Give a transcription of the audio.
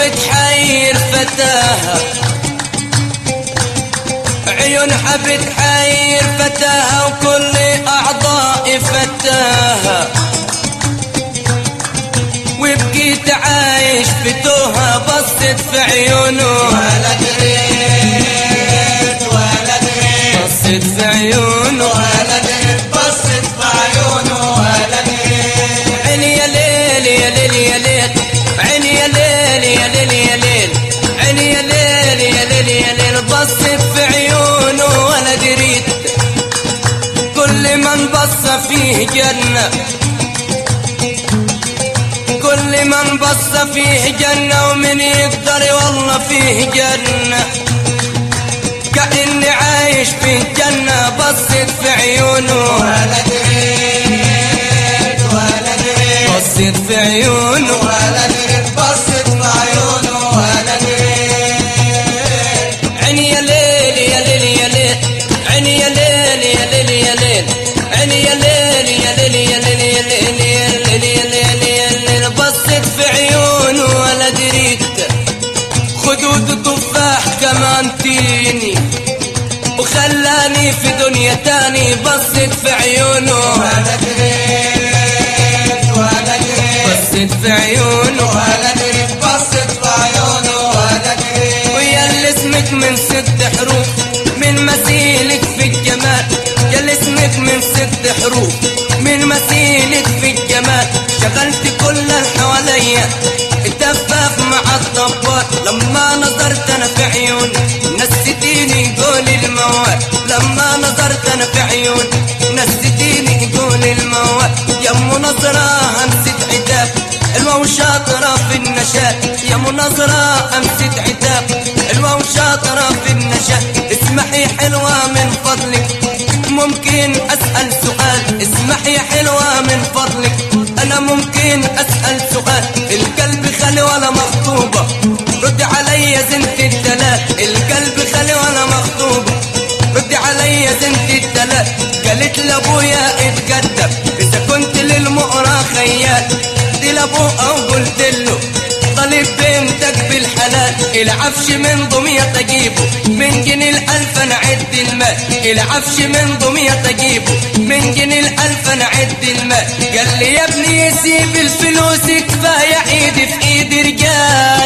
بتحير فتاها عيونها بتحير فتاها وكل أعضاء فتاها وبقيت عايش في توها بصت في عيونه ولا دريت ولا دريت بصت في عيونه ولا دريت بصت في عيونه ولا دريت عيني يا ليل يا ليل يا ليل عيني يا ليل يا ليل يا ليل عيني يا ليل يا ليل يا ليل بصت في عيونه ولا دريت كل من بص فيه جنة كل من بص فيه جنة ومن يقدر والله فيه جنة كأني عايش في الجنة بصت في عيونه ولا دريت ولا دريت بصت في عيونه ولا دريت بصت في عيونه ولا دريت عيني يا ليل يا ليل يا ليل عيني يا ليل يا ليل يا ليل عيني يا ليل يا ليل يا ليل يا ليل يا ليل يا ليل يا ليل بصت في عيونه ولا دريت خدود تفاح كمان تيني وخلاني في دنيا تاني بصت في عيونه ولا دريت ولا دريت بصت في عيونه ولا دريت بصت في عيونه ولا دريت ويا اللي اسمك من ست حروف من مثيلك في الجمال يا اللي اسمك من ست حروف من مثيلك في الجمال شغلت كل اللي حواليا الدفاف مع الطبال لما نظرت انا في عيون نسيتيني قول الموال لما نظرت انا في عيون نسيتيني قول الموال يا ام نظرة همسة عتاب حلوة وشاطرة في النشاط يا مناظرة أمسة عتاب حلوة وشاطرة في النشاط اسمحي حلوة من فضلك ممكن أسأل سؤال اسمحي حلوة من فضلك أنا ممكن أسأل سؤال القلب خلي ولا مخطوبة رد عليا زنت الدلال القلب خلي ولا مخطوبة رد عليا زنت الدلال قالت لابويا اتقدم اذا كنت للمقرى خيال دي لابوها وقلت له طالب بنتك بالحلال العفش من ضمية اجيبه من جنيه الالف انا عد المال العفش من ضمية اجيبه من جنيه الالف انا عد المال قال لي يا ابني سيب الفلوس كفايه ايدي في ايد رجال